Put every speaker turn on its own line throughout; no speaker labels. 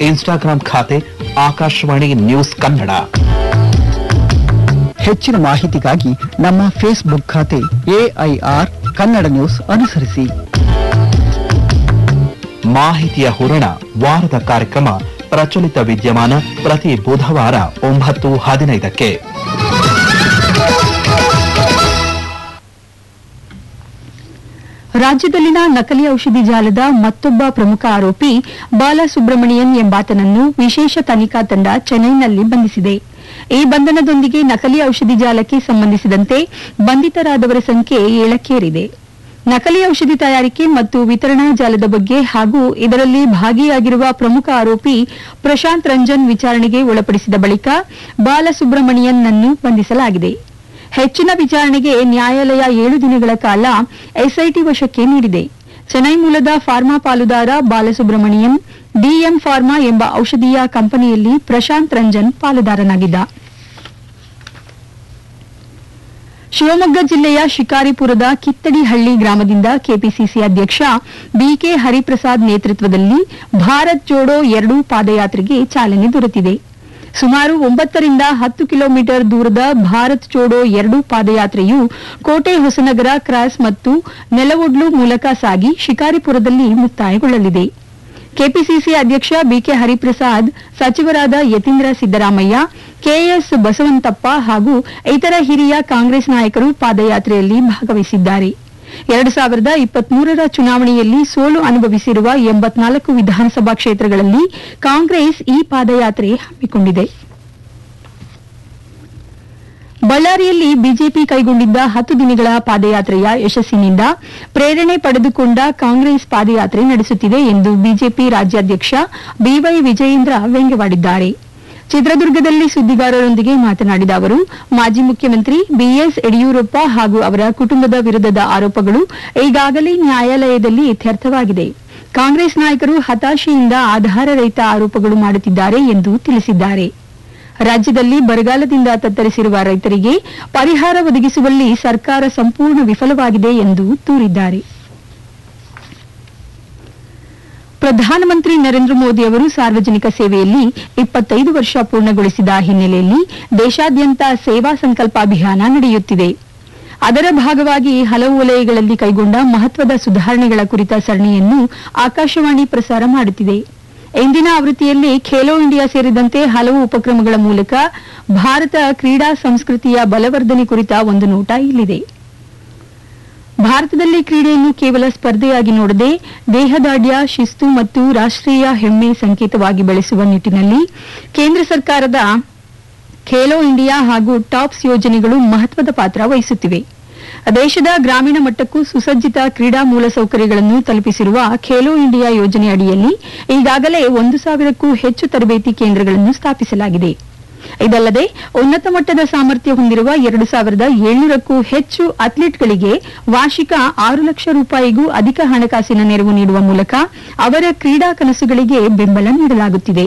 Instagram ಖಾತೆ Akashvani news Kannada
ಹೆಚ್ಚಿನ ಮಾಹಿತಿಗಾಗಿ ನಮ್ಮ ಫೇಸ್ಬುಕ್ ಖಾತೆ ಎಐಆರ್ ಕನ್ನಡ ನ್ಯೂಸ್ ಅನುಸರಿಸಿ
ಮಾಹಿತಿಯ ಹೂರಣ ವಾರದ ಕಾರ್ಯಕ್ರಮ ಪ್ರಚಲಿತ ವಿದ್ಯಮಾನ ಪ್ರತಿ ಬುಧವಾರ ಒಂಬತ್ತು ಹದಿನೈದಕ್ಕೆ
ರಾಜ್ಯದಲ್ಲಿನ ನಕಲಿ ಔಷಧಿ ಜಾಲದ ಮತ್ತೊಬ್ಬ ಪ್ರಮುಖ ಆರೋಪಿ ಬಾಲಸುಬ್ರಮಣಿಯನ್ ಎಂಬಾತನನ್ನು ವಿಶೇಷ ತನಿಖಾ ತಂಡ ಚೆನ್ನೈನಲ್ಲಿ ಬಂಧಿಸಿದೆ ಈ ಬಂಧನದೊಂದಿಗೆ ನಕಲಿ ಔಷಧಿ ಜಾಲಕ್ಕೆ ಸಂಬಂಧಿಸಿದಂತೆ ಬಂಧಿತರಾದವರ ಸಂಖ್ಯೆ ಏಳಕ್ಕೇರಿದೆ ನಕಲಿ ಔಷಧಿ ತಯಾರಿಕೆ ಮತ್ತು ವಿತರಣಾ ಜಾಲದ ಬಗ್ಗೆ ಹಾಗೂ ಇದರಲ್ಲಿ ಭಾಗಿಯಾಗಿರುವ ಪ್ರಮುಖ ಆರೋಪಿ ಪ್ರಶಾಂತ್ ರಂಜನ್ ವಿಚಾರಣೆಗೆ ಒಳಪಡಿಸಿದ ಬಳಿಕ ಬಾಲಸುಬ್ರಮಣಿಯನ್ನನ್ನು ಬಂಧಿಸಲಾಗಿದೆ ಹೆಚ್ಚಿನ ವಿಚಾರಣೆಗೆ ನ್ಯಾಯಾಲಯ ಏಳು ದಿನಗಳ ಕಾಲ ಎಸ್ಐಟಿ ವಶಕ್ಕೆ ನೀಡಿದೆ ಚೆನ್ನೈ ಮೂಲದ ಫಾರ್ಮಾ ಪಾಲುದಾರ ಬಾಲಸುಬ್ರಮಣಿಯನ್ ಡಿಎಂ ಫಾರ್ಮಾ ಎಂಬ ಔಷಧೀಯ ಕಂಪನಿಯಲ್ಲಿ ಪ್ರಶಾಂತ್ ರಂಜನ್ ಪಾಲುದಾರನಾಗಿದ್ದ ಶಿವಮೊಗ್ಗ ಜಿಲ್ಲೆಯ ಶಿಕಾರಿಪುರದ ಕಿತ್ತಡಿಹಳ್ಳಿ ಗ್ರಾಮದಿಂದ ಕೆಪಿಸಿಸಿ ಅಧ್ಯಕ್ಷ ಬಿಕೆ ಹರಿಪ್ರಸಾದ್ ನೇತೃತ್ವದಲ್ಲಿ ಭಾರತ್ ಜೋಡೋ ಎರಡು ಪಾದಯಾತ್ರೆಗೆ ಚಾಲನೆ ದೊರೆತಿದೆ ಸುಮಾರು ಒಂಬತ್ತರಿಂದ ಹತ್ತು ಕಿಲೋಮೀಟರ್ ದೂರದ ಭಾರತ್ ಜೋಡೋ ಎರಡು ಪಾದಯಾತ್ರೆಯು ಕೋಟೆ ಹೊಸನಗರ ಕ್ರಾಸ್ ಮತ್ತು ನೆಲವೊಡ್ಲು ಮೂಲಕ ಸಾಗಿ ಶಿಕಾರಿಪುರದಲ್ಲಿ ಮುಕ್ತಾಯಗೊಳ್ಳಲಿದೆ ಕೆಪಿಸಿಸಿ ಅಧ್ಯಕ್ಷ ಬಿಕೆ ಹರಿಪ್ರಸಾದ್ ಸಚಿವರಾದ ಯತೀಂದ್ರ ಸಿದ್ದರಾಮಯ್ಯ ಕೆಎಸ್ ಬಸವಂತಪ್ಪ ಹಾಗೂ ಇತರ ಹಿರಿಯ ಕಾಂಗ್ರೆಸ್ ನಾಯಕರು ಪಾದಯಾತ್ರೆಯಲ್ಲಿ ಭಾಗವಹಿಸಿದ್ದಾರೆ ಎರಡು ಸಾವಿರದ ಇಪ್ಪತ್ಮೂರರ ಚುನಾವಣೆಯಲ್ಲಿ ಸೋಲು ಅನುಭವಿಸಿರುವ ಎಂಬತ್ನಾಲ್ಕು ವಿಧಾನಸಭಾ ಕ್ಷೇತ್ರಗಳಲ್ಲಿ ಕಾಂಗ್ರೆಸ್ ಈ ಪಾದಯಾತ್ರೆ ಹಮ್ಮಿಕೊಂಡಿದೆ ಬಳ್ಳಾರಿಯಲ್ಲಿ ಬಿಜೆಪಿ ಕೈಗೊಂಡಿದ್ದ ಹತ್ತು ದಿನಗಳ ಪಾದಯಾತ್ರೆಯ ಯಶಸ್ಸಿನಿಂದ ಪ್ರೇರಣೆ ಪಡೆದುಕೊಂಡ ಕಾಂಗ್ರೆಸ್ ಪಾದಯಾತ್ರೆ ನಡೆಸುತ್ತಿದೆ ಎಂದು ಬಿಜೆಪಿ ರಾಜ್ಯಾಧ್ಯಕ್ಷ ಬಿವೈ ವಿಜಯೇಂದ್ರ ವ್ಯಂಗ್ಯವಾಡಿದ್ದಾರೆ ಚಿತ್ರದುರ್ಗದಲ್ಲಿ ಸುದ್ದಿಗಾರರೊಂದಿಗೆ ಮಾತನಾಡಿದ ಅವರು ಮಾಜಿ ಮುಖ್ಯಮಂತ್ರಿ ಬಿಎಸ್ ಯಡಿಯೂರಪ್ಪ ಹಾಗೂ ಅವರ ಕುಟುಂಬದ ವಿರುದ್ಧದ ಆರೋಪಗಳು ಈಗಾಗಲೇ ನ್ಯಾಯಾಲಯದಲ್ಲಿ ಇತ್ಯರ್ಥವಾಗಿದೆ ಕಾಂಗ್ರೆಸ್ ನಾಯಕರು ಹತಾಶೆಯಿಂದ ಆಧಾರರಹಿತ ಆರೋಪಗಳು ಮಾಡುತ್ತಿದ್ದಾರೆ ಎಂದು ತಿಳಿಸಿದ್ದಾರೆ ರಾಜ್ಯದಲ್ಲಿ ಬರಗಾಲದಿಂದ ತತ್ತರಿಸಿರುವ ರೈತರಿಗೆ ಪರಿಹಾರ ಒದಗಿಸುವಲ್ಲಿ ಸರ್ಕಾರ ಸಂಪೂರ್ಣ ವಿಫಲವಾಗಿದೆ ಎಂದು ದೂರಿದ್ದಾರೆ ಪ್ರಧಾನಮಂತ್ರಿ ನರೇಂದ್ರ ಮೋದಿ ಅವರು ಸಾರ್ವಜನಿಕ ಸೇವೆಯಲ್ಲಿ ಇಪ್ಪತ್ತೈದು ವರ್ಷ ಪೂರ್ಣಗೊಳಿಸಿದ ಹಿನ್ನೆಲೆಯಲ್ಲಿ ದೇಶಾದ್ಯಂತ ಸೇವಾ ಸಂಕಲ್ಪ ಅಭಿಯಾನ ನಡೆಯುತ್ತಿದೆ ಅದರ ಭಾಗವಾಗಿ ಹಲವು ವಲಯಗಳಲ್ಲಿ ಕೈಗೊಂಡ ಮಹತ್ವದ ಸುಧಾರಣೆಗಳ ಕುರಿತ ಸರಣಿಯನ್ನು ಆಕಾಶವಾಣಿ ಪ್ರಸಾರ ಮಾಡುತ್ತಿದೆ ಇಂದಿನ ಆವೃತ್ತಿಯಲ್ಲಿ ಖೇಲೋ ಇಂಡಿಯಾ ಸೇರಿದಂತೆ ಹಲವು ಉಪಕ್ರಮಗಳ ಮೂಲಕ ಭಾರತ ಕ್ರೀಡಾ ಸಂಸ್ಕೃತಿಯ ಬಲವರ್ಧನೆ ಕುರಿತ ಒಂದು ನೋಟ ಇಲ್ಲಿದೆ ಭಾರತದಲ್ಲಿ ಕ್ರೀಡೆಯನ್ನು ಕೇವಲ ಸ್ಪರ್ಧೆಯಾಗಿ ನೋಡದೆ ದೇಹದಾಢ್ಯ ಶಿಸ್ತು ಮತ್ತು ರಾಷ್ಟೀಯ ಹೆಮ್ಮೆ ಸಂಕೇತವಾಗಿ ಬೆಳೆಸುವ ನಿಟ್ಟಿನಲ್ಲಿ ಕೇಂದ್ರ ಸರ್ಕಾರದ ಖೇಲೋ ಇಂಡಿಯಾ ಹಾಗೂ ಟಾಪ್ಸ್ ಯೋಜನೆಗಳು ಮಹತ್ವದ ಪಾತ್ರ ವಹಿಸುತ್ತಿವೆ ದೇಶದ ಗ್ರಾಮೀಣ ಮಟ್ಟಕ್ಕೂ ಸುಸಜ್ಜಿತ ಕ್ರೀಡಾ ಮೂಲಸೌಕರ್ಯಗಳನ್ನು ತಲುಪಿಸಿರುವ ಖೇಲೋ ಇಂಡಿಯಾ ಯೋಜನೆ ಅಡಿಯಲ್ಲಿ ಈಗಾಗಲೇ ಒಂದು ಸಾವಿರಕ್ಕೂ ಹೆಚ್ಚು ತರಬೇತಿ ಕೇಂದ್ರಗಳನ್ನು ಸ್ಥಾಪಿಸಲಾಗಿದೆ ಇದಲ್ಲದೆ ಉನ್ನತ ಮಟ್ಟದ ಸಾಮರ್ಥ್ಯ ಹೊಂದಿರುವ ಎರಡು ಸಾವಿರದ ಏಳ್ನೂರಕ್ಕೂ ಹೆಚ್ಚು ಅಥ್ಲೀಟ್ಗಳಿಗೆ ವಾರ್ಷಿಕ ಆರು ಲಕ್ಷ ರೂಪಾಯಿಗೂ ಅಧಿಕ ಹಣಕಾಸಿನ ನೆರವು ನೀಡುವ ಮೂಲಕ ಅವರ ಕ್ರೀಡಾ ಕನಸುಗಳಿಗೆ ಬೆಂಬಲ ನೀಡಲಾಗುತ್ತಿದೆ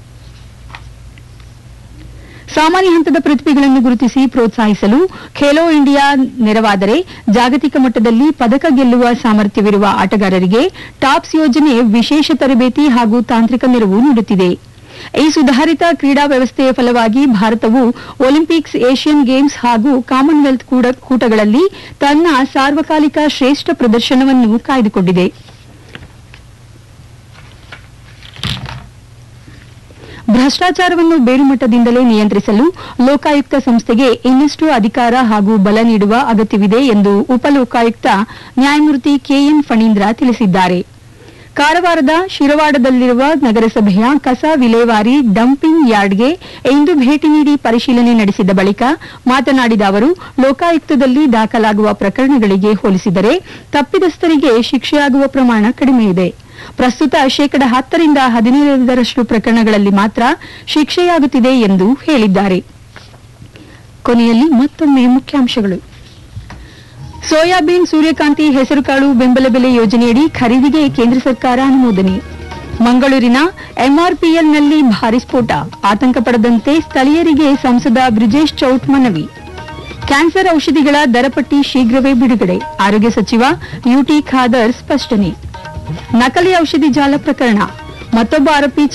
ಸಾಮಾನ್ಯ ಹಂತದ ಪ್ರತಿಭೆಗಳನ್ನು ಗುರುತಿಸಿ ಪ್ರೋತ್ಸಾಹಿಸಲು ಖೇಲೋ ಇಂಡಿಯಾ ನೆರವಾದರೆ ಜಾಗತಿಕ ಮಟ್ಟದಲ್ಲಿ ಪದಕ ಗೆಲ್ಲುವ ಸಾಮರ್ಥ್ಯವಿರುವ ಆಟಗಾರರಿಗೆ ಟಾಪ್ಸ್ ಯೋಜನೆ ವಿಶೇಷ ತರಬೇತಿ ಹಾಗೂ ತಾಂತ್ರಿಕ ನೆರವು ನೀಡುತ್ತಿದೆ ಈ ಸುಧಾರಿತ ಕ್ರೀಡಾ ವ್ಯವಸ್ಥೆಯ ಫಲವಾಗಿ ಭಾರತವು ಒಲಿಂಪಿಕ್ಸ್ ಏಷ್ಯನ್ ಗೇಮ್ಸ್ ಹಾಗೂ ಕಾಮನ್ವೆಲ್ತ್ ಕೂಡ- ಕೂಟಗಳಲ್ಲಿ ತನ್ನ ಸಾರ್ವಕಾಲಿಕ ಶ್ರೇಷ್ಠ ಪ್ರದರ್ಶನವನ್ನು ಕಾಯ್ದುಕೊಂಡಿದೆ ಭ್ರಷ್ಟಾಚಾರವನ್ನು ಬೇರುಮಟ್ಟದಿಂದಲೇ ನಿಯಂತ್ರಿಸಲು ಲೋಕಾಯುಕ್ತ ಸಂಸ್ಥೆಗೆ ಇನ್ನಷ್ಟು ಅಧಿಕಾರ ಹಾಗೂ ಬಲ ನೀಡುವ ಅಗತ್ಯವಿದೆ ಎಂದು ಉಪಲೋಕಾಯುಕ್ತ ನ್ಯಾಯಮೂರ್ತಿ ಕೆಎನ್ ಫಣೀಂದ್ರ ತಿಳಿಸಿದ್ದಾರೆ ಕಾರವಾರದ ಶಿರವಾಡದಲ್ಲಿರುವ ನಗರಸಭೆಯ ಕಸ ವಿಲೇವಾರಿ ಡಂಪಿಂಗ್ ಯಾರ್ಡ್ಗೆ ಇಂದು ಭೇಟಿ ನೀಡಿ ಪರಿಶೀಲನೆ ನಡೆಸಿದ ಬಳಿಕ ಮಾತನಾಡಿದ ಅವರು ಲೋಕಾಯುಕ್ತದಲ್ಲಿ ದಾಖಲಾಗುವ ಪ್ರಕರಣಗಳಿಗೆ ಹೋಲಿಸಿದರೆ ತಪ್ಪಿತಸ್ಥರಿಗೆ ಶಿಕ್ಷೆಯಾಗುವ ಪ್ರಮಾಣ ಕಡಿಮೆ ಇದೆ ಪ್ರಸ್ತುತ ಶೇಕಡ ಹತ್ತರಿಂದ ಹದಿನೈದರಷ್ಟು ಪ್ರಕರಣಗಳಲ್ಲಿ ಮಾತ್ರ ಶಿಕ್ಷೆಯಾಗುತ್ತಿದೆ ಎಂದು ಹೇಳಿದ್ದಾರೆ ಕೊನೆಯಲ್ಲಿ ಮತ್ತೊಮ್ಮೆ ಮುಖ್ಯಾಂಶಗಳು ಸೋಯಾಬೀನ್ ಸೂರ್ಯಕಾಂತಿ ಹೆಸರುಕಾಳು ಬೆಂಬಲ ಬೆಲೆ ಯೋಜನೆಯಡಿ ಖರೀದಿಗೆ ಕೇಂದ್ರ ಸರ್ಕಾರ ಅನುಮೋದನೆ ಮಂಗಳೂರಿನ ಎಂಆರ್ಪಿಎಲ್ನಲ್ಲಿ ಭಾರಿ ಸ್ಫೋಟ ಆತಂಕ ಪಡದಂತೆ ಸ್ಥಳೀಯರಿಗೆ ಸಂಸದ ಬ್ರಿಜೇಶ್ ಚೌಟ್ ಮನವಿ ಕ್ಯಾನ್ಸರ್ ಔಷಧಿಗಳ ದರಪಟ್ಟಿ ಶೀಘ್ರವೇ ಬಿಡುಗಡೆ ಆರೋಗ್ಯ ಸಚಿವ ಯುಟಿ ಖಾದರ್ ಸ್ಪಷ್ಟನೆ ನಕಲಿ ಔಷಧಿ ಜಾಲ ಪ್ರಕರಣ ಮತ್ತೊಬ್ಬ ಆರೋಪಿ